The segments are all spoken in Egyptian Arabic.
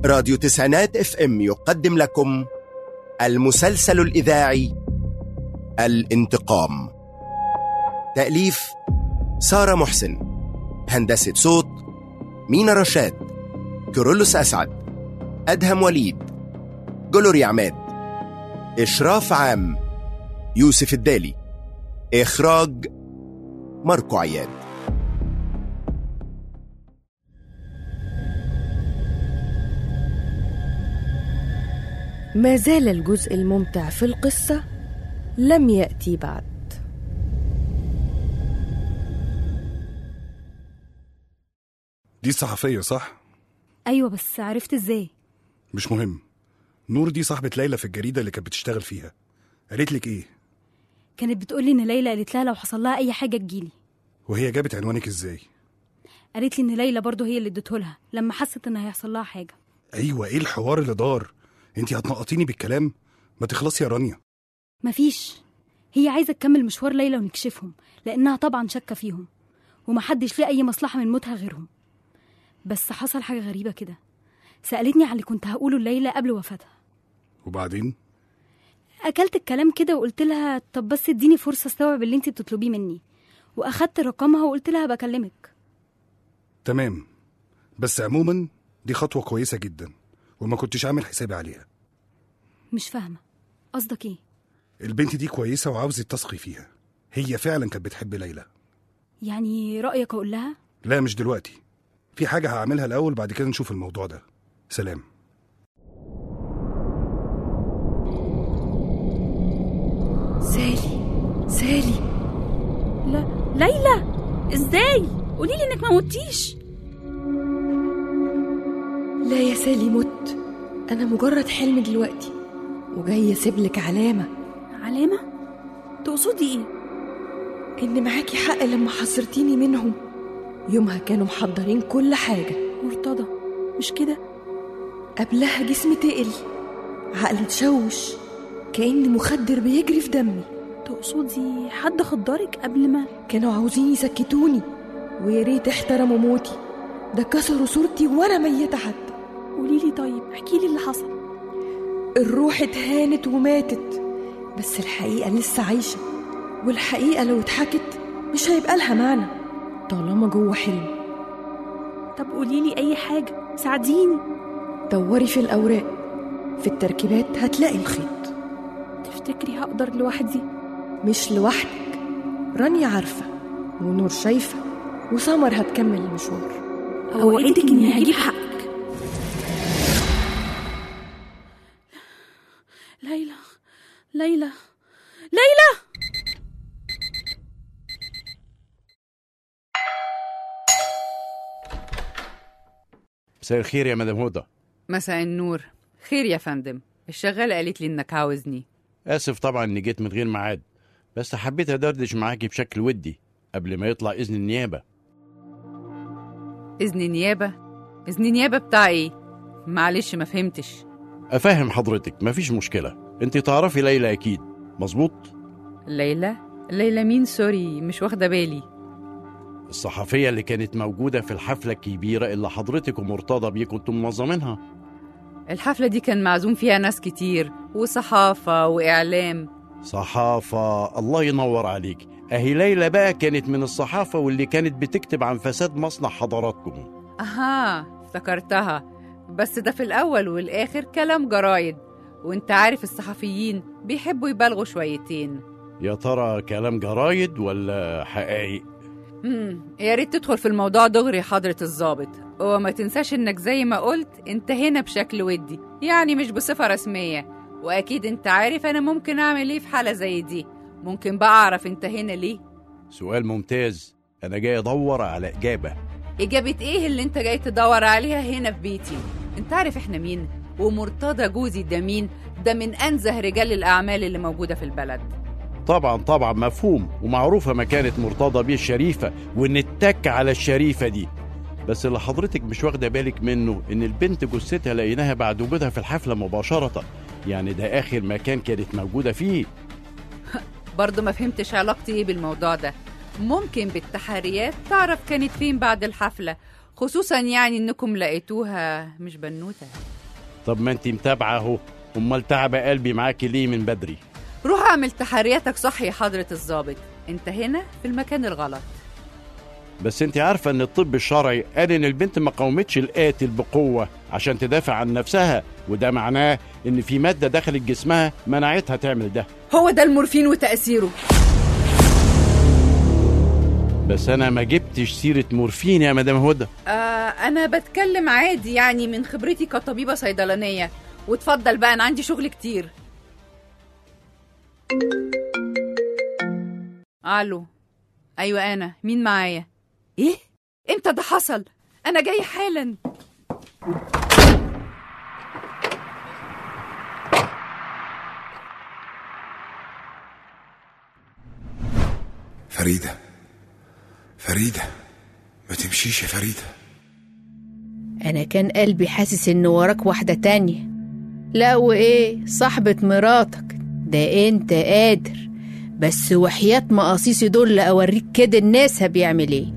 راديو تسعينات اف ام يقدم لكم المسلسل الإذاعي الانتقام تأليف سارة محسن هندسة صوت مينا رشاد كيرلس أسعد أدهم وليد جلوري عماد إشراف عام يوسف الدالي إخراج ماركو عياد ما زال الجزء الممتع في القصة لم يأتي بعد دي صحفية صح؟ ايوه بس عرفت ازاي مش مهم نور دي صاحبة ليلى في الجريدة اللي كانت بتشتغل فيها قالت لك ايه؟ كانت بتقولي ان ليلى قالت لها لو حصل لها اي حاجه تجيلي وهي جابت عنوانك ازاي؟ قالت لي ان ليلى برضه هي اللي اديته لها لما حست ان هيحصل لها حاجه ايوه ايه الحوار اللي دار؟ انت هتنقطيني بالكلام؟ ما تخلصي يا رانيا مفيش هي عايزه تكمل مشوار ليلى ونكشفهم لانها طبعا شاكه فيهم ومحدش ليه اي مصلحه من موتها غيرهم بس حصل حاجه غريبه كده سالتني على اللي كنت هقوله ليلى قبل وفاتها وبعدين؟ اكلت الكلام كده وقلت لها طب بس اديني فرصه استوعب اللي انت بتطلبيه مني واخدت رقمها وقلت لها بكلمك تمام بس عموما دي خطوة كويسة جدا وما كنتش عامل حسابي عليها مش فاهمه قصدك ايه البنت دي كويسة وعاوزة تثقي فيها هي فعلا كانت بتحب ليلى يعني رايك اقول لها لا مش دلوقتي في حاجة هعملها الأول بعد كده نشوف الموضوع ده سلام سالي سالي لا ليلى ازاي قولي لي انك ما متيش لا يا سالي مت أنا مجرد حلم دلوقتي وجاي أسيبلك علامة علامه تقصدي ايه إن معاكي حق لما حذرتيني منهم يومها كانوا محضرين كل حاجة مرتضى مش كده قبلها جسمي تقل عقلي اتشوش كأن مخدر بيجري في دمي تقصدي حد خدرك قبل ما كانوا عاوزين يسكتوني ويا ريت احترموا موتي ده كسروا صورتي وانا ميتة حتى قولي لي طيب احكي لي اللي حصل الروح اتهانت وماتت بس الحقيقة لسه عايشة والحقيقة لو اتحكت مش هيبقى لها معنى طالما جوه حلم طب قولي لي اي حاجه ساعديني دوري في الأوراق في التركيبات هتلاقي الخيط تفتكري هقدر لوحدي مش لوحدك رانيا عارفة ونور شايفة وسمر هتكمل المشوار اوعدك اني هجيب حقك ليلى ليلى ليلى مساء الخير يا مدام هدى مساء النور خير يا فندم الشغالة قالت لي إنك عاوزني آسف طبعا إني جيت من غير ميعاد بس حبيت أدردش معاكي بشكل ودي قبل ما يطلع إذن النيابة إذن نيابة إذن نيابة بتاع إيه؟ معلش ما فهمتش أفهم حضرتك مفيش مشكلة أنت تعرفي ليلى أكيد مظبوط ليلى ليلى مين سوري مش واخدة بالي الصحفية اللي كانت موجودة في الحفلة الكبيرة اللي حضرتك ومرتضى بيه كنتم منظمينها الحفلة دي كان معزوم فيها ناس كتير وصحافة وإعلام صحافة الله ينور عليك أهي ليلى بقى كانت من الصحافة واللي كانت بتكتب عن فساد مصنع حضراتكم أها افتكرتها بس ده في الأول والآخر كلام جرايد وانت عارف الصحفيين بيحبوا يبالغوا شويتين يا ترى كلام جرايد ولا حقائق مم. يا ريت تدخل في الموضوع دغري يا حضرة الضابط وما تنساش انك زي ما قلت انت هنا بشكل ودي يعني مش بصفة رسمية واكيد انت عارف انا ممكن اعمل ايه في حالة زي دي ممكن بقى اعرف انت هنا ليه سؤال ممتاز أنا جاي أدور على إجابة اجابة ايه اللي انت جاي تدور عليها هنا في بيتي انت عارف احنا مين ومرتضى جوزي ده مين ده من انزه رجال الاعمال اللي موجودة في البلد طبعا طبعا مفهوم ومعروفة مكانة مرتضى بيه الشريفة وإن اتك على الشريفة دي بس اللي حضرتك مش واخدة بالك منه إن البنت جثتها لقيناها بعد وجودها في الحفلة مباشرة يعني ده آخر مكان كانت موجودة فيه برضه ما فهمتش علاقتي ايه بالموضوع ده ممكن بالتحريات تعرف كانت فين بعد الحفلة خصوصا يعني انكم لقيتوها مش بنوته طب ما انت متابعه اهو امال تعب قلبي معاكي ليه من بدري روح اعمل تحرياتك صح يا حضره الضابط انت هنا في المكان الغلط بس انت عارفه ان الطب الشرعي قال ان البنت ما قاومتش القاتل بقوه عشان تدافع عن نفسها وده معناه ان في ماده دخلت جسمها منعتها تعمل ده هو ده المورفين وتاثيره بس انا ما جبتش سيره مورفين يا مدام هدى آه انا بتكلم عادي يعني من خبرتي كطبيبه صيدلانيه واتفضل بقى انا عندي شغل كتير الو ايوه انا مين معايا ايه امتى ده حصل انا جاي حالا فريدة فريدة ما تمشيش يا فريدة أنا كان قلبي حاسس إن وراك واحدة تانية لا وإيه صاحبة مراتك ده أنت قادر بس وحياة مقاصيصي دول أوريك كده الناس بيعمل إيه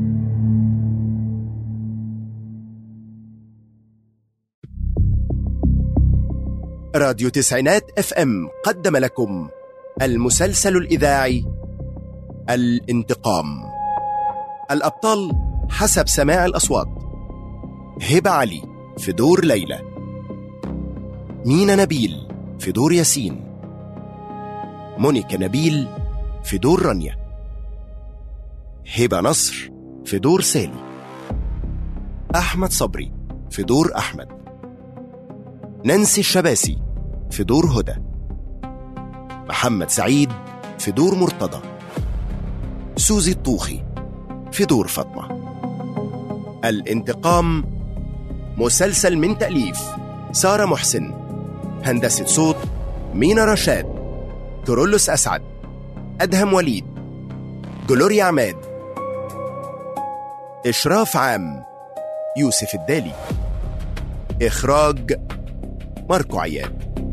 راديو تسعينات اف ام قدم لكم المسلسل الاذاعي الانتقام الابطال حسب سماع الاصوات هبه علي في دور ليلى مينا نبيل في دور ياسين مونيكا نبيل في دور رانيا هبه نصر في دور سالي احمد صبري في دور احمد نانسي الشباسي في دور هدى محمد سعيد في دور مرتضى سوزي الطوخي في دور فاطمة الانتقام مسلسل من تأليف سارة محسن هندسة صوت مينا رشاد كرولوس أسعد أدهم وليد جلوريا عماد إشراف عام يوسف الدالي إخراج ماركو عياد